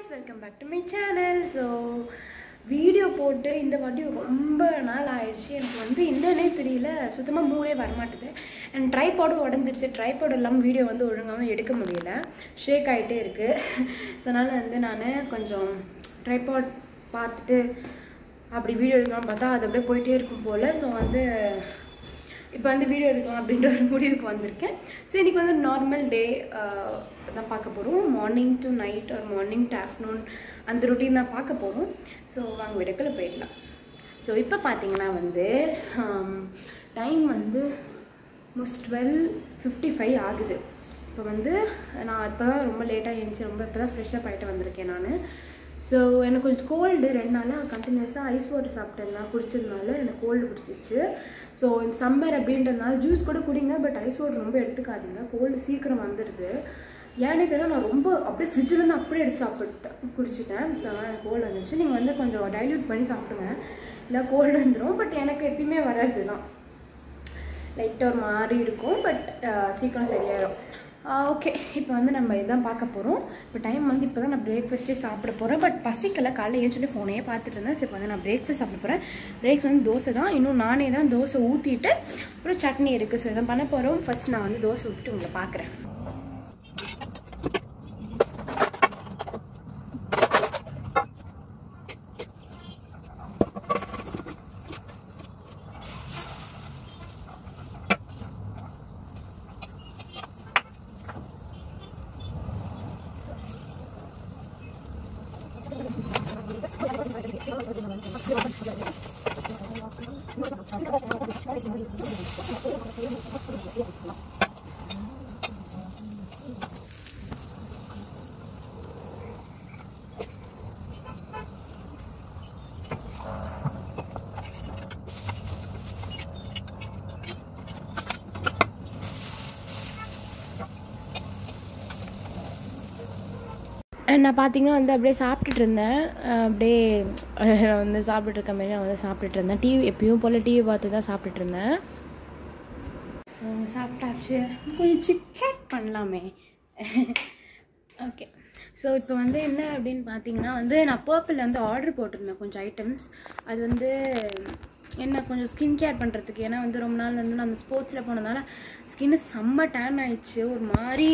Welcome back to my channel so video போட்டு இந்த வாட்டி ரொம்ப நாள் ஆயிடுச்சு எனக்கு வந்து என்னன்னே தெரியல சுத்தமாக மூளே வரமாட்டுது அண்ட் ட்ரைபாடும் உடஞ்சிருச்சு ட்ரைபாடு இல்லாமல் வீடியோ வந்து ஒழுங்காகவும் எடுக்க முடியல ஷேக் ஆகிட்டே இருக்குது ஸோ அதனால் வந்து நான் கொஞ்சம் ட்ரைபாட் பார்த்துட்டு அப்படி வீடியோ எடுக்கலாம்னு பார்த்தா அது அப்படியே போயிட்டே இருக்கும் போல் ஸோ வந்து இப்போ வந்து வீடியோ எடுக்கலாம் அப்படின்ற ஒரு முடிவுக்கு வந்திருக்கேன் ஸோ இன்றைக்கி வந்து நார்மல் டே தான் பார்க்க போகிறோம் மார்னிங் டு நைட் ஒரு மார்னிங் டு ஆஃப்டர்நூன் அந்த ரொட்டீன் தான் பார்க்க போகிறோம் ஸோ வாங்க விடக்கில் போயிடலாம் ஸோ இப்போ பார்த்தீங்கன்னா வந்து டைம் வந்து மோஸ்ட் டுவெல் ஃபிஃப்டி ஃபைவ் ஆகுது இப்போ வந்து நான் இப்போ தான் ரொம்ப லேட்டாக எழுந்துச்சு ரொம்ப இப்போ தான் ஃப்ரெஷ்ஷப் ஆகிட்டு வந்திருக்கேன் நான் ஸோ எனக்கு கொஞ்சம் கோல்டு ரெண்டு நாளாக கண்டினியூஸாக ஐஸ் வாட்டர் சாப்பிட்டதுனால குடிச்சதுனால எனக்கு கோல்டு பிடிச்சிச்சு ஸோ இந்த சம்மர் அப்படின்றதுனால ஜூஸ் கூட குடிங்க பட் ஐஸ் வாட்டர் ரொம்ப எடுத்துக்காதீங்க கோல்டு சீக்கிரம் வந்துடுது ஏன்னே தெரியல நான் ரொம்ப அப்படியே ஃப்ரிட்ஜிலேருந்து அப்படியே எடுத்து சாப்பிட்டேன் குடிச்சிட்டேன் ஸோ அதனால் எனக்கு கோல்டு வந்துச்சு நீங்கள் வந்து கொஞ்சம் டைல்யூட் பண்ணி சாப்பிடுங்க இல்லை கோல்டு வந்துடும் பட் எனக்கு எப்பயுமே வராது தான் லைட்டாக ஒரு மாதிரி இருக்கும் பட் சீக்கிரம் சரியாயிடும் ஓகே இப்போ வந்து நம்ம இதான் பார்க்க போகிறோம் இப்போ டைம் வந்து இப்போ தான் நான் பிரேக்ஃபாஸ்ட்டே சாப்பிட போகிறேன் பட் பசிக்கல காலையில் ஏன்னு சொல்லி ஃபோனே பார்த்துட்டு இருந்தேன் சரி இப்போ வந்து நான் பிரேக்ஃபாஸ்ட் சாப்பிட போகிறேன் பிரேக்ஸ் வந்து தோசை தான் இன்னும் நானே தான் தோசை ஊற்றிட்டு அப்புறம் சட்னி இருக்குது ஸோ இதான் பண்ண போகிறோம் ஃபஸ்ட் நான் வந்து தோசை ஊற்றிட்டு உங்களை பார்க்குறேன் நான் பார்த்தீங்கன்னா வந்து அப்படியே சாப்பிட்டுட்டு இருந்தேன் அப்படியே நான் வந்து சாப்பிட்டுட்டு இருக்க மாதிரி நான் வந்து சாப்பிட்டுட்டு இருந்தேன் டிவி எப்பயும் போல் டிவி பார்த்து தான் சாப்பிட்டுட்டு இருந்தேன் ஸோ சாப்பிட்டாச்சு கொஞ்சம் சிட் சாட் பண்ணலாமே ஓகே ஸோ இப்போ வந்து என்ன அப்படின்னு பார்த்தீங்கன்னா வந்து நான் பர்பிள் வந்து ஆர்டர் போட்டிருந்தேன் கொஞ்சம் ஐட்டம்ஸ் அது வந்து என்ன கொஞ்சம் ஸ்கின் கேர் பண்ணுறதுக்கு ஏன்னா வந்து ரொம்ப நாள் வந்து நம்ம ஸ்போர்ட்ஸில் போனதால ஸ்கின்னு செம்ம டேன் ஆயிடுச்சு ஒரு மாதிரி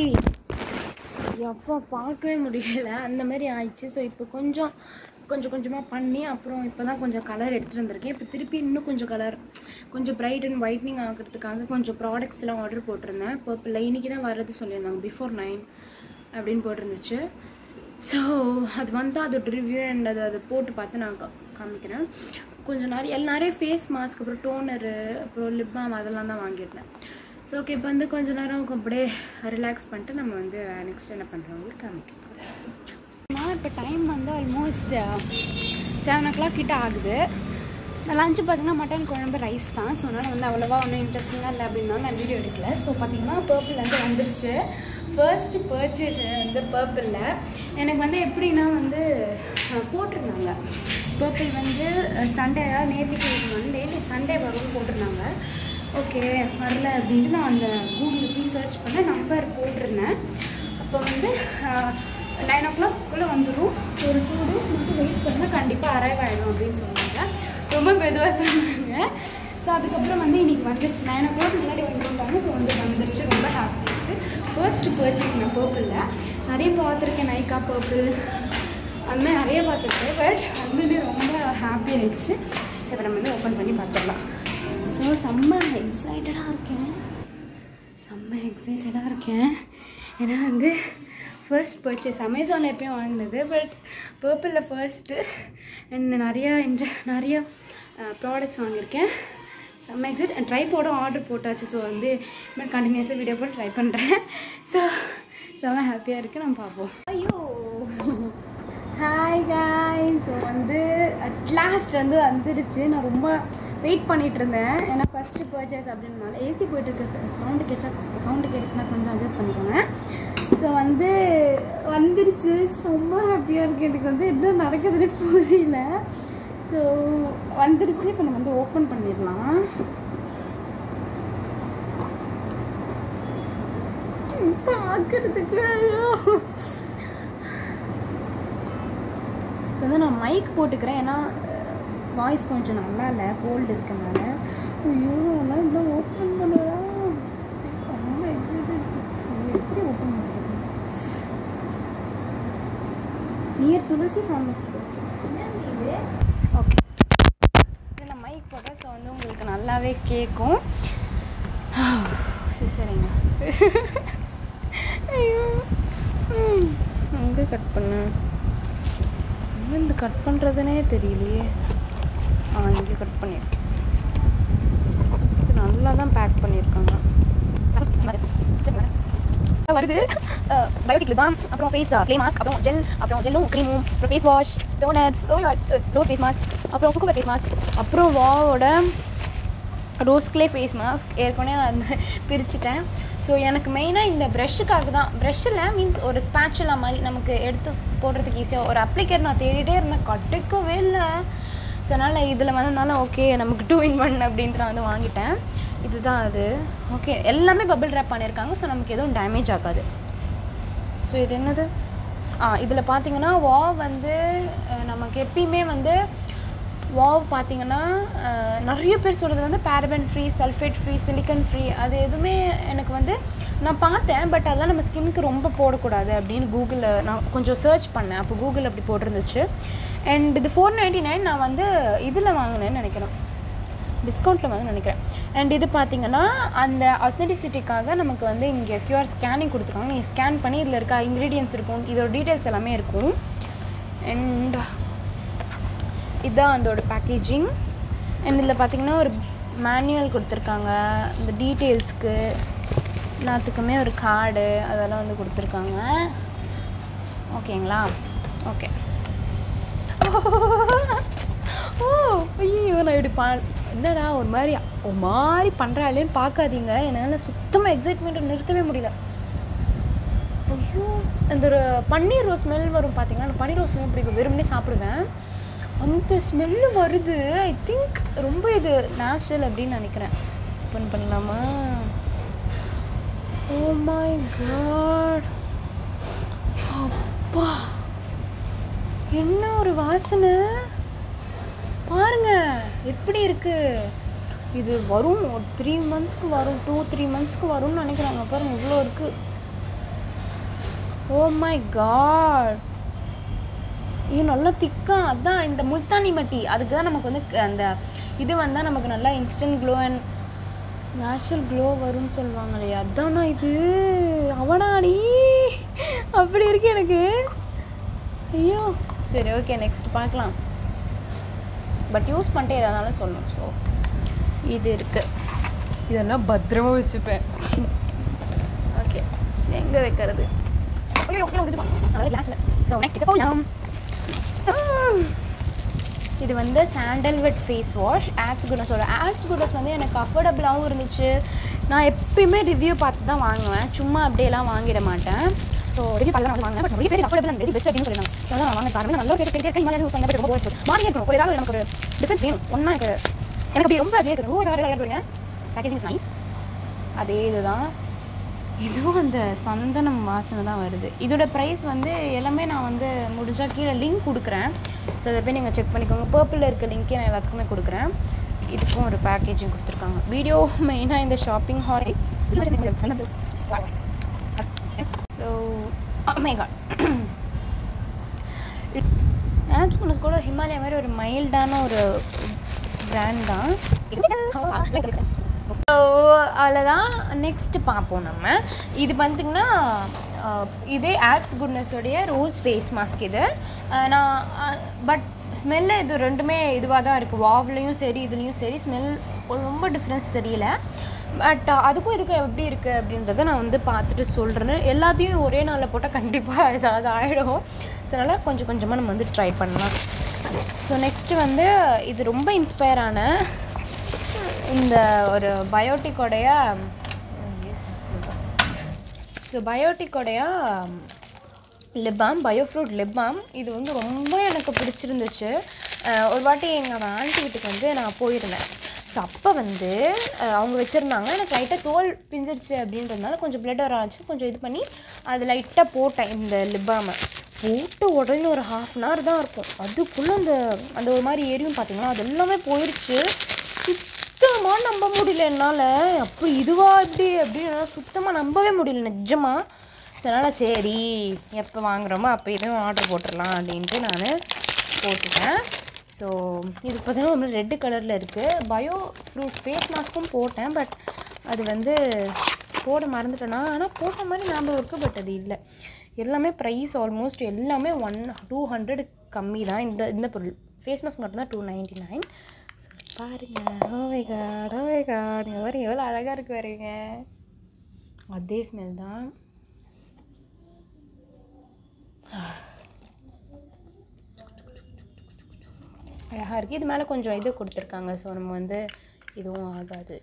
எப்போ பார்க்கவே முடியல அந்த மாதிரி ஆயிடுச்சு ஸோ இப்போ கொஞ்சம் கொஞ்சம் கொஞ்சமாக பண்ணி அப்புறம் இப்போ தான் கொஞ்சம் கலர் எடுத்துகிட்டு வந்திருக்கேன் இப்போ திருப்பி இன்னும் கொஞ்சம் கலர் கொஞ்சம் பிரைட் அண்ட் ஒயிட்னிங் ஆகிறதுக்காக கொஞ்சம் ப்ராடக்ட்ஸ்லாம் ஆர்டர் போட்டிருந்தேன் பர்பிளில் இன்றைக்கி தான் வர்றது சொல்லியிருந்தாங்க பிஃபோர் நைன் அப்படின்னு போட்டிருந்துச்சு ஸோ அது வந்து அதோட ரிவ்யூ அண்ட் அது அது போட்டு பார்த்து நான் காமிக்கிறேன் கொஞ்சம் நிறைய நிறைய ஃபேஸ் மாஸ்க் அப்புறம் டோனரு அப்புறம் லிப் பாம் அதெல்லாம் தான் வாங்கியிருந்தேன் ஸோ ஓகே இப்போ வந்து கொஞ்ச நேரம் அப்படியே ரிலாக்ஸ் பண்ணிட்டு நம்ம வந்து நெக்ஸ்ட் என்ன பண்ணுறவங்க காமிக்கலாம் நான் இப்போ டைம் வந்து ஆல்மோஸ்ட் செவன் ஓ கிளாக் கிட்ட ஆகுது நான் லஞ்சு பார்த்தீங்கன்னா மட்டன் குழம்பு ரைஸ் தான் ஸோ அதனால் வந்து அவ்வளோவா ஒன்றும் இன்ட்ரெஸ்டிங்காக இல்லை அப்படின்னாலும் நான் வீடியோ எடுக்கல ஸோ பார்த்தீங்கன்னா பர்பிள் வந்து வந்துருச்சு ஃபர்ஸ்ட் பர்ச்சேஸ் வந்து பர்பிளில் எனக்கு வந்து எப்படின்னா வந்து போட்டிருந்தாங்க பர்பிள் வந்து சண்டே நேற்றுக்கு வந்து நேற்று சண்டே வரும்னு போட்டிருந்தாங்க ஓகே வரல அப்படின்ட்டு நான் அந்த கூகுளில் போய் சர்ச் பண்ண நம்பர் போட்டிருந்தேன் அப்போ வந்து நைன் ஓ கிளாக்குள்ளே வந்துடும் ஒரு டூ டேஸ் மட்டும் வெயிட் பண்ணுங்கள் கண்டிப்பாக அரைவ் ஆகிடும் அப்படின்னு சொன்னாங்க ரொம்ப மெதுவாக சொன்னாங்க ஸோ அதுக்கப்புறம் வந்து இன்றைக்கி வந்துருச்சு நைன் ஓ கிளாக் முன்னாடி வந்துருந்தாங்க ஸோ வந்து வந்துருச்சு ரொம்ப ஹாப்பி இருக்குது ஃபர்ஸ்ட் பர்ச்சேஸ் நான் பர்பிளில் நிறைய பார்த்துருக்கேன் நைக்கா பர்பிள் அந்த மாதிரி நிறைய பார்த்துருக்கேன் பட் வந்து ரொம்ப ஹாப்பி ஆயிடுச்சு சரி இப்போ நம்ம வந்து ஓப்பன் பண்ணி பார்த்துடலாம் ஸோ செம்ம எக்ஸைட்டடாக இருக்கேன் செம்ம எக்ஸைட்டடாக இருக்கேன் ஏன்னா வந்து ஃபர்ஸ்ட் பர்ச்சேஸ் அமேசானில் எப்பயும் வாங்கினது பட் பர்பிளில் ஃபர்ஸ்ட்டு அண்ட் நிறையா இன்ட்ர நிறைய ப்ராடக்ட்ஸ் வாங்கியிருக்கேன் செம்ம எக்ஸைட் ட்ரை போடும் ஆர்டர் போட்டாச்சு ஸோ வந்து இனிமேல் கண்டினியூஸாக வீடியோ போட்டு ட்ரை பண்ணுறேன் ஸோ செம்ம ஹாப்பியாக இருக்குது நம்ம பார்ப்போம் ஐயோ ஹாய் காய் ஸோ வந்து அட் லாஸ்ட் வந்து வந்துருச்சு நான் ரொம்ப வெயிட் பண்ணிகிட்டு இருந்தேன் ஏன்னா ஃபஸ்ட்டு பர்ச்சேஸ் அப்படின்றனால ஏசி போயிட்டுருக்கு சவுண்டு கேச்சா சவுண்டு கேட்டுச்சுன்னா கொஞ்சம் அட்ஜஸ்ட் பண்ணிக்கோங்க ஸோ வந்து வந்துருச்சு ரொம்ப ஹாப்பியாக இருக்குது எனக்கு வந்து என்ன நடக்குதுன்னு புரியல ஸோ வந்துருச்சு இப்போ நம்ம வந்து ஓப்பன் பண்ணிடலாம் பார்க்குறதுக்கு வந்து நான் மைக் போட்டுக்கிறேன் ஏன்னா வாய்ஸ் கொஞ்சம் நல்லா இல்லை கோல்டு இருக்கனால ஐயோ அதெல்லாம் இந்த ஓப்பன் பண்ணுறா செம்ம எக்ஸைட்டட் எப்படி ஓப்பன் பண்ணுறது நியர் துளசி ஃபார்மஸ் ஓகே இதில் மைக் போட்டேன் ஸோ வந்து உங்களுக்கு நல்லாவே கேட்கும் சரி சரிங்க ஐயோ ம், எங்கே கட் பண்ண எங்கே இந்த கட் பண்ணுறதுனே தெரியலையே ஆ இங்கே கட் பண்ணியிருக்கேன் இது நல்லா தான் பேக் பண்ணியிருக்காங்க வருது பயோட்டிக் லிபாம் அப்புறம் ஃபேஸ் க்ளே மாஸ்க் அப்புறம் ஜெல் அப்புறம் ஜெல்லும் க்ரீமும் அப்புறம் face wash toner rose face mask அப்புறம் குக்குபர் ஃபேஸ் மாஸ்க் அப்புறம் வாவோட ரோஸ் க்ளே ஃபேஸ் மாஸ்க் ஏற்கனவே அந்த பிரிச்சுட்டேன் ஸோ எனக்கு மெயினாக இந்த ப்ரஷ்ஷுக்காக தான் ப்ரஷ்ஷில் மீன்ஸ் ஒரு ஸ்பேச்சுலா மாதிரி நமக்கு எடுத்து போடுறதுக்கு ஈஸியாக ஒரு அப்ளிகேட் நான் தேடிட்டே இருந்தேன் கிடைக்கவே இல்லை ஸோ அதனால் இதில் வந்ததுனால ஓகே நமக்கு டூ இன் ஒன் அப்படின்ட்டு நான் வந்து வாங்கிட்டேன் இதுதான் அது ஓகே எல்லாமே பபிள் ரேப் பண்ணியிருக்காங்க ஸோ நமக்கு எதுவும் டேமேஜ் ஆகாது ஸோ இது என்னது ஆ இதில் பார்த்தீங்கன்னா வாவ் வந்து அஹ், நமக்கு எப்பயுமே வந்து வாவ் பார்த்தீங்கன்னா அஹ், நிறைய பேர் சொல்கிறது வந்து paraben free sulphate free silicone free அது எதுவுமே எனக்கு வந்து நான் பார்த்தேன் பட் அதெல்லாம் நம்ம ஸ்கின்னுக்கு ரொம்ப போடக்கூடாது அப்படின்னு கூகுளில் நான் கொஞ்சம் சர்ச் பண்ணேன் அப்போ கூகுள் அப்படி போட்டிருந்துச்சு அண்ட் இது ஃபோர் நைன்ட்டி நைன் நான் வந்து இதில் வாங்கினேன்னு நினைக்கிறேன் டிஸ்கவுண்ட்டில் வந்து நினைக்கிறேன் அண்ட் இது பார்த்தீங்கன்னா அந்த அத்தென்டிசிட்டிக்காக நமக்கு வந்து இங்கே கியூஆர் ஸ்கேனிங் கொடுத்துருக்காங்க நீங்கள் ஸ்கேன் பண்ணி இதில் இருக்க இன்க்ரீடியன்ஸ் இருக்கும் இதோட டீட்டெயில்ஸ் எல்லாமே இருக்கும் அண்ட் இதுதான் அதோட பேக்கேஜிங் அண்ட் இதில் பார்த்தீங்கன்னா ஒரு மேனுவல் கொடுத்துருக்காங்க இந்த டீட்டெயில்ஸ்க்கு எல்லாத்துக்குமே ஒரு கார்டு அதெல்லாம் வந்து கொடுத்துருக்காங்க ஓகேங்களா ஓகே ஓ ஐயோ நான் இப்படி பா என்னடா ஒரு மாதிரி ஒரு மாதிரி பண்ணுறாளேன்னு பார்க்காதீங்க என்னால் சுத்தமாக எக்ஸைட்மெண்ட்டை நிறுத்தவே முடியல ஐயோ அந்த ஒரு பன்னீர் ரோஸ் ஸ்மெல் வரும் பார்த்தீங்கன்னா அந்த பன்னீர் ரோஸ் ஸ்மெல் பிடிக்கும் வெறுமனே சாப்பிடுவேன் அந்த ஸ்மெல்லு வருது ஐ திங்க் ரொம்ப இது நேச்சுரல் அப்படின்னு நினைக்கிறேன் ஓப்பன் பண்ணலாமா ஓ மை காட் அப்பா என்ன ஒரு வாசனை பாருங்க எப்படி இருக்கு இது வரும் ஒரு த்ரீ மந்த்ஸ்க்கு வரும் டூ த்ரீ மந்த்ஸ்க்கு வரும்னு நினைக்கிறாங்க பாருங்க இவ்வளோ இருக்கு ஓ மை காட் ஐயோ நல்லா திக்கா அதான் இந்த முல்தானி மட்டி அதுக்கு தான் நமக்கு வந்து க- அந்த இது வந்தால் நமக்கு நல்லா instant glow and natural glow வரும்னு சொல்லுவாங்க இல்லையா அதானா இது அவனாடி அப்படி இருக்கு எனக்கு ஐயோ சரி ஓகே நெக்ஸ்ட் பார்க்கலாம் பட் யூஸ் பண்ணிட்டு எதானாலும் சொல்லணும் ஸோ இது இருக்குது இதெல்லாம் பத்திரமா வச்சுப்பேன் ஓகே எங்கே வைக்கிறது ஐயோ கிளாஸில் ஸோ நெக்ஸ்ட் போகலாம் இது வந்து சாண்டல்வுட் ஃபேஸ் வாஷ் ஆக்ஸ் குட்னஸோட ஆக்ஸ் குட்னஸ் வந்து எனக்கு அஃபோர்டபுளாகவும் இருந்துச்சு நான் எப்பயுமே ரிவ்யூ பார்த்து தான் வாங்குவேன் சும்மா அப்படியெல்லாம் வாங்கிட மாட்டேன் ஸோ ரிவ்யூ பார்த்து தான் வந்து வாங்கினேன் பட் நிறைய பேர் அஃபோர்டபுள் அண்ட் வெரி பெஸ்ட் அப்படின்னு சொல்லிருந்தாங்க ஸோ நான் வாங்க காரணம் நல்ல கேட்டு கேட்டு இருக்கேன் யூஸ் பண்ணி ரொம்ப போர் மாறி இருக்கணும் ஒரு ஏதாவது நமக்கு ஒரு டிஃப்ரென்ஸ் வேணும் ஒன்றா எனக்கு எனக்கு அப்படி ரொம்ப அதே இருக்குது ஓ வேறு பேக்கேஜிங் இஸ் நைஸ் அதே இதுதான் இதுவும் அந்த சந்தனம் வாசனை தான் வருது இதோட ப்ரைஸ் வந்து எல்லாமே நான் வந்து முடிஞ்சால் கீழே லிங்க் கொடுக்குறேன் ஸோ அதை போய் நீங்கள் செக் பண்ணிக்கோங்க பர்பிளில் இருக்க லிங்க்கே நான் எல்லாத்துக்குமே கொடுக்குறேன் இதுக்கும் ஒரு பேக்கேஜிங் கொடுத்துருக்காங்க வீடியோ மெயினாக இந்த shopping haul so my God oats goodness கூட ஹிமாலயா மாதிரி ஒரு மைல்டான ஒரு பிராண்ட் தான் ஸோ அவ்வளோதான் நெக்ஸ்ட் பார்ப்போம் நம்ம இது பார்த்திங்கன்னா அஹ், இதே ஆக்ஸ் குட்னஸோடைய ரோஸ் ஃபேஸ் மாஸ்க் இது அஹ், நான் பட் ஸ்மெல்லு இது ரெண்டுமே இதுவாக தான் இருக்குது வாவ்லேயும் சரி இதுலேயும் சரி ஸ்மெல் ரொம்ப டிஃப்ரென்ஸ் தெரியல பட் அதுக்கும் இதுக்கும் எப்படி இருக்குது அப்படின்றத நான் வந்து பார்த்துட்டு சொல்கிறேன் எல்லாத்தையும் ஒரே நாளில் போட்டால் கண்டிப்பாக ஏதாவது ஆகிடும் ஸோ அதனால் கொஞ்சம் கொஞ்சமாக நம்ம வந்து ட்ரை பண்ணலாம் ஸோ நெக்ஸ்ட்டு வந்து இது ரொம்ப இன்ஸ்பயர் ஆன இந்த ஒரு பயோட்டிக்கோடைய ஸோ பயோட்டிக்கோடைய லிப்பாம் பயோஃப்ரூட் லிப்பாம் இது வந்து ரொம்ப எனக்கு பிடிச்சிருந்துச்சு அஹ் ஒரு வாட்டி எங்கள் ஆண்டி வீட்டுக்கு வந்து நான் போயிருந்தேன் ஸோ அப்போ வந்து அஹ் அவங்க வச்சுருந்தாங்க எனக்கு லைட்டாக தோல் பிஞ்சிருச்சு அப்படின்றதுனால கொஞ்சம் பிளட் வர ஆச்சு கொஞ்சம் இது பண்ணி அது லைட்டாக போட்டேன் இந்த லிப்பாமை போட்ட உடனே ஒரு ஹாஃப் அன் ஹவர் தான் இருக்கும் அதுக்குள்ளே அந்த அந்த ஒரு மாதிரி எரியும் பார்த்தீங்களா அது எல்லாமே போயிடுச்சு சுத்தமாக நம்ப முடியல என்னால் அப்படி இதுவா இப்படி அப்படின்னு என்னால் சுத்தமாக நம்பவே முடியல நிஜமாக ஸோ அதனால் சரி எப்போ வாங்குறோமோ அப்போ இதுவும் ஆர்டர் போட்டுடலாம் அப்படின்ட்டு நான் போட்டுட்டேன் ஸோ இது பார்த்தீங்கன்னா ஒரு ரெட்டு கலரில் இருக்குது பயோ ஃப்ரூட் ஃபேஸ் மாஸ்க்கும் போட்டேன் பட் அது வந்து போட மறந்துட்டேனா ஆனால் போட்ட மாதிரி ஞாபகம் இருக்குது பட் அது இல்லை எல்லாமே ப்ரைஸ் ஆல்மோஸ்ட் எல்லாமே ஒன் டூ ஹண்ட்ரட் கம்மி தான் இந்த இந்த பொருள் ஃபேஸ் மாஸ்க் மட்டும் தான் டூ நைன்ட்டி நைன் ஸோ பாருங்க ஓவே காட் ஓவே காட் இங்கே வர எவ்வளோ அழகாக இருக்கு வரீங்க அதே ஸ்மெல் தான் அழகாக இருக்குது இது மேலே கொஞ்சம் இது கொடுத்துருக்காங்க ஸோ நம்ம வந்து இதுவும் ஆகாது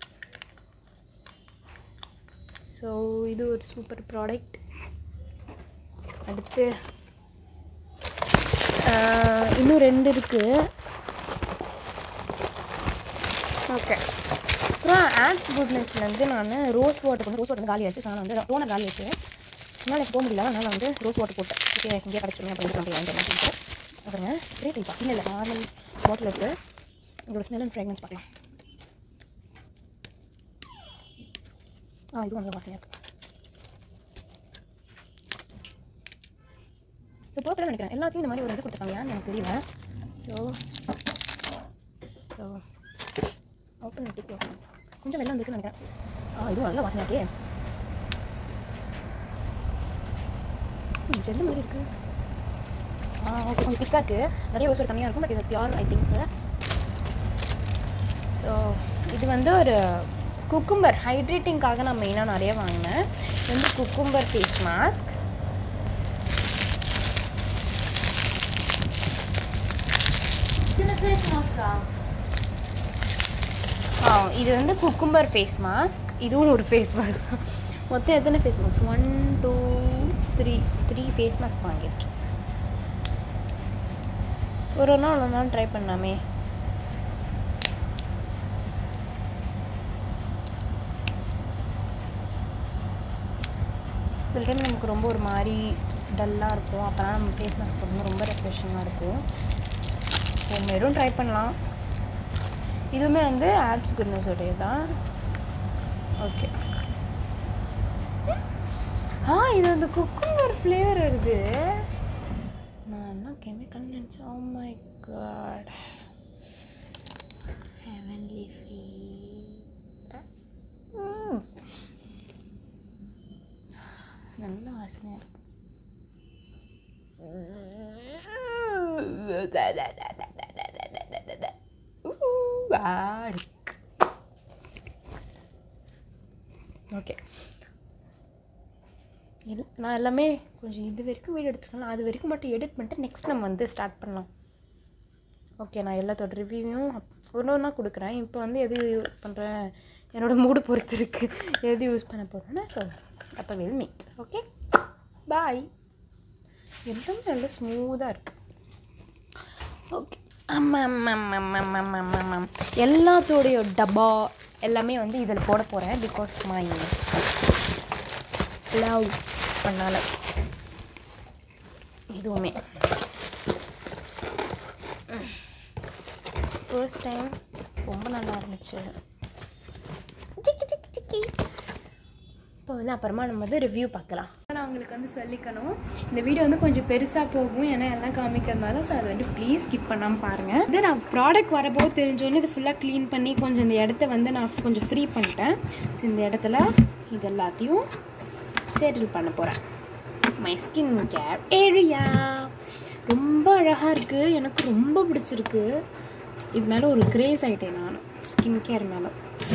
ஸோ இது ஒரு சூப்பர் ப்ராடக்ட் அடுத்து ஆஹ், இன்னும் ரெண்டு இருக்குது ஓகே அப்புறம் ஆட்ஸ் குட்னஸ்லேருந்து நான் ரோஸ் வாட்டர் வந்து ரோஸ் வாட்டர் காலி ஆச்சு ஸோ நான் வந்து டோனர் காலி ஆச்சு என்னால் எனக்கு போக முடியல அதனால் வந்து ரோஸ் வாட்டர் போட்டேன் ஓகே இங்கே கிடச்சிருங்க அப்படின்னு சொல்லி வாங்கிட்டு சொல்லிட்டு அப்புறங்க ஸ்ப்ரே டைப்பா இல்லை இல்லை நார்மல் பாட்டில் இருக்குது இதோட ஸ்மெல் அண்ட் ஃப்ராக்ரன்ஸ் பார்க்கலாம் ஆ இது நல்ல வாசனையாக இருக்குது ஸோ பர்பிளாக நினைக்கிறேன் எல்லாத்தையும் இந்த மாதிரி ஒரு இது கொடுத்துருக்காங்க ஏன்னு எனக்கு தெரியல ஸோ ஸோ ஓப்பன் பண்ணிட்டு கொஞ்சம் வெள்ளம் வந்துருக்குன்னு நினைக்கிறேன் ஆ இதுவும் நல்ல வாசனையாக்கே ஜெல்லு மாதிரி இருக்குது ஆ ஓகே கொஞ்சம் திக்காக இருக்குது நிறைய ரோஸ் தனியாக இருக்கும் பட் இது பியூர் ஐ திங்க் ஸோ இது வந்து ஒரு குக்கும்பர் ஹைட்ரேட்டிங்காக நான் மெயினாக நிறைய வாங்கினேன் இது வந்து குக்கும்பர் ஃபேஸ் மாஸ்க் ஆ இது வந்து குக்கும்பர் ஃபேஸ் மாஸ்க் இதுவும் ஒரு ஃபேஸ் மாஸ்க் தான் மொத்தம் எத்தனை face mask one two three three face mask வாங்கியிருக்கேன் ஒரு ஒரு நாள் ஒரு நாள் ட்ரை பண்ணலாமே சில டைம் நமக்கு ரொம்ப ஒரு மாதிரி டல்லாக இருக்கும் அப்போலாம் நம்ம ஃபேஸ் மாஸ்க் போடும்போது ரொம்ப ரெஃப்ரெஷிங்காக இருக்கும் ஸோ மெரும் ட்ரை பண்ணலாம் இதுவுமே வந்து ஆப்ஸ் குட்னஸோடைய தான் ஓகே ஆ இது அந்த குக்கும்பர் ஃப்ளேவர் வருது நான் என்ன கெமிக்கல் நினச்சேன் ஓ மை காட் ஹெவன்லி நல்ல வாசனையாக இருக்கு ஓகே எல் நான் எல்லாமே கொஞ்சம் இது வரைக்கும் வீடியோ எடுத்துக்கலாம் அது வரைக்கும் மட்டும் எடிட் பண்ணிட்டு நெக்ஸ்ட் நம்ம வந்து ஸ்டார்ட் பண்ணலாம் ஓகே நான் எல்லாத்தோட ரிவ்யூவையும் ஒன்று ஒன்றா கொடுக்குறேன் இப்போ வந்து எது பண்ணுறேன் என்னோட மூடு பொறுத்து இருக்குது எது யூஸ் பண்ண போகிறேன்னா ஸோ அப்போ வில் மீட் ஓகே பாய் எல்லாமே நல்லா ஸ்மூத்தாக இருக்குது ஓகே ஆமாம் ஆமாம் ஆமாம் ஆமாம் ஆமாம் ஆமாம் எல்லாத்தோடைய டப்பா எல்லாமே வந்து இதில் போட போகிறேன் பிகாஸ் மை லவ் பண்ணால இதுவுமே ஃபர்ஸ்ட் டைம் ரொம்ப நல்லா இருந்துச்சு சிக்கி சிக்கி சிக்கி இப்போ வந்து அப்புறமா நம்ம வந்து ரிவ்யூ பார்க்கலாம் நான் உங்களுக்கு வந்து சொல்லிக்கணும் இந்த வீடியோ வந்து கொஞ்சம் பெருசாக போகும் ஏன்னா எல்லாம் காமிக்கிறதுனால ஸோ அதை வந்து ப்ளீஸ் ஸ்கிப் பண்ணாமல் பாருங்கள் இது நான் ப்ராடக்ட் வரபோது தெரிஞ்சோன்னே இது ஃபுல்லாக க்ளீன் பண்ணி கொஞ்சம் இந்த இடத்த வந்து நான் கொஞ்சம் ஃப்ரீ பண்ணிட்டேன் ஸோ இந்த இடத்துல இது எல்லாத்தையும் செட்டில் பண்ண போகிறேன் மை ஸ்கின் கேர் ஏரியா ரொம்ப அழகாக இருக்குது எனக்கு ரொம்ப பிடிச்சிருக்கு இது மேலே ஒரு கிரேஸ் ஆகிட்டேன் நான் ஸ்கின் கேர் மேலே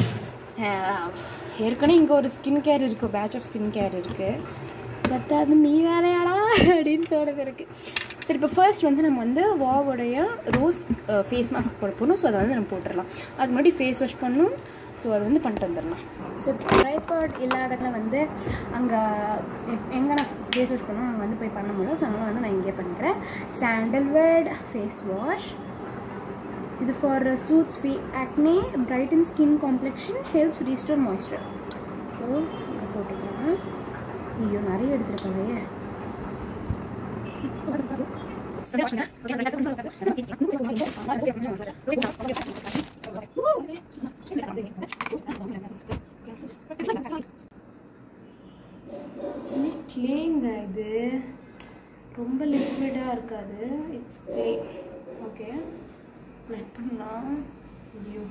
ஏற்கனவே இங்கே ஒரு ஸ்கின் கேர் இருக்குது பேட்ச் ஆஃப் ஸ்கின் கேர் இருக்குது பத்தாது நீ வேலையாடா அப்படின்னு தோணுது இருக்கு சரி இப்போ ஃபர்ஸ்ட் வந்து நம்ம வந்து வாவோடைய ரோஸ் ஃபேஸ் மாஸ்க் போட போகணும் ஸோ அதை வந்து நம்ம போட்டுடலாம் அது முன்னாடி ஃபேஸ் வாஷ் பண்ணணும் ஸோ அதை வந்து பண்ணிட்டு வந்துடலாம் ஸோ ட்ரைபாட் இல்லாதவங்க வந்து அங்கே எங்கே நான் ஃபேஸ் வாஷ் பண்ணணும் அங்கே வந்து போய் பண்ண முடியும் ஸோ அதனால் வந்து நான் இங்கே பண்ணிக்கிறேன் சாண்டல்வுட் ஃபேஸ் வாஷ் இது ஃபார் சூட்ஸ் ஃபீ acne brighten skin complexion helps restore moisture so இதை போட்டுக்கலாம் ஐயோ நிறைய எடுத்துருக்காங்க கிளேங்க இது ரொம்ப லிக்விடாக இருக்காது இட்ஸ் கிளே ஓகே ப்ளட் பண்ணலாம் ஐயோ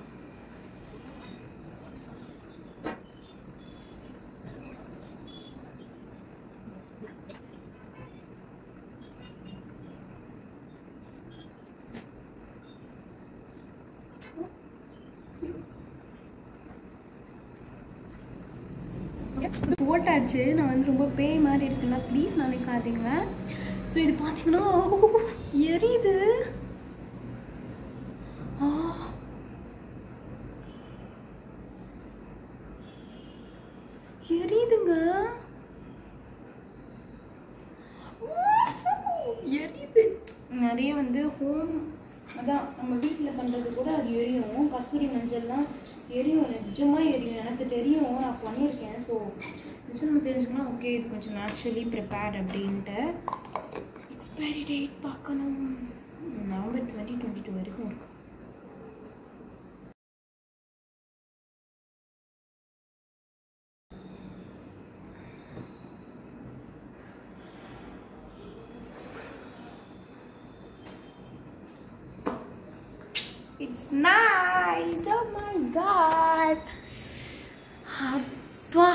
இது போட்டாச்சு நான் வந்து ரொம்ப பேய் மாதிரி இருக்குன்னா ப்ளீஸ் நினைக்காதீங்க ஸோ இது பார்த்தீங்கன்னா ஓ, எரியுது ஆ. எரியுதுங்க எரியுது நிறைய வந்து ஹோம் அதான் நம்ம வீட்டில் பண்ணுறது கூட அது எரியும் கஸ்தூரி மஞ்சள்லாம் எரியும் நிஜமாக எரியும் எனக்கு தெரியும் நான் பண்ணியிருக்கேன் ஸோ நிச்சயம் நம்ம தெரிஞ்சுக்கணும் ஓகே இது கொஞ்சம் நேச்சுரலி ப்ரிப்பேர்ட் அப்படின்ட்டு எக்ஸ்பைரி டேட் பார்க்கணும் நவம்பர் டுவெண்ட்டி டுவெண்ட்டி டூ வரைக்கும் இருக்கு it's nice oh my God அப்பா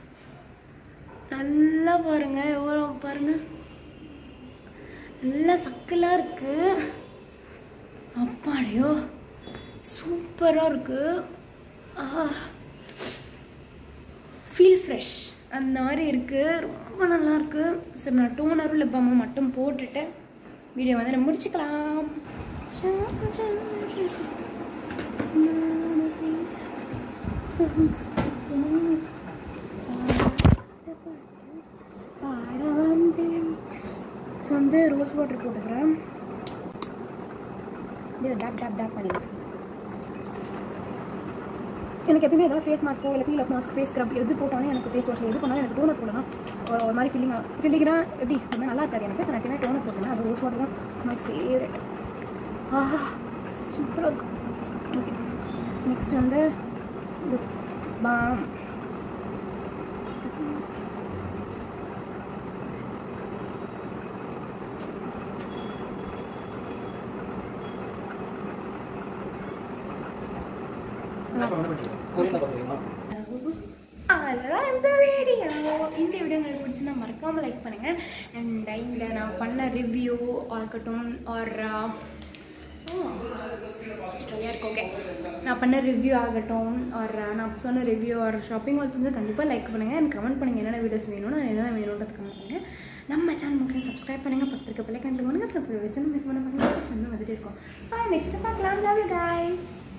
நல்லா பாருங்க எவ்வளோ பாருங்க நல்லா சக்கலாக இருக்கு அப்பாடியோ சூப்பராக இருக்கு ஃபீல் ஃப்ரெஷ் அந்த மாதிரி இருக்குது ரொம்ப நல்லா இருக்கு சரி நான் டோனரும் லிப்பமும் மட்டும் போட்டுட்டு வீடியோ வந்து நம்ம முடிச்சுக்கலாம் பாட வந்தேன் ஸோ வந்து ரோஸ் வாட்டர் போட்டுக்கிறேன் இது டேப் டேப் டேப் பண்ணிடுறேன் எனக்கு எப்பயுமே ஏதாவது ஃபேஸ் மாஸ்க்கோ இல்லை peel off mask face scrub எது போட்டாலும் எனக்கு ஃபேஸ் வாஷ் எது பண்ணாலும் எனக்கு டோனர் போடணும் ஒரு ஒரு மாதிரி ஃபீலிங் ஃபீலிங்னா எப்படி ரொம்ப நல்லா இருக்காது எனக்கு ஸோ நான் எப்பயுமே டோனர் போட்டேன் அது ரோஸ் வாட்டர் தான் மை ஃபேவரட் ஆஹா சூப்பராக இருக்கும் ஓகே நெக்ஸ்ட் வந்து இது பாம் அதெல்லாம் இந்த வீடியோ இந்த வீடியோ உங்களுக்கு பிடிச்சிருந்தா மறக்காமல் லைக் பண்ணுங்கள் அண்ட் இந்த நான் பண்ண ரிவ்யூ இருக்கட்டும் ஆர் இருக்கு ஓகே நான் பண்ண ரிவ்யூ ஆகட்டும் ஆர் நான் சொன்ன ரிவ்யூ ஆர் ஷாப்பிங் வால் வந்து கண்டிப்பாக லைக் பண்ணுங்கள் எனக்கு கமெண்ட் பண்ணுங்கள் என்னென்ன வீடியோஸ் வேணும்னு என்னென்ன வேணுன்றது கமெண்ட் பண்ணுங்கள் நம்ம சேனல் மக்கள் சப்ஸ்கிரைப் பண்ணுங்கள் பத்திரிக்கை பிள்ளை கண்டு பண்ணுங்கள் சப்ஸ்கிரைப் மிஸ் பண்ண பண்ணுங்கள் வந்துட்டு இருக்கோம் பாய் நெக்ஸ்ட் பார்க்கலாம் லவ் யூ கைஸ்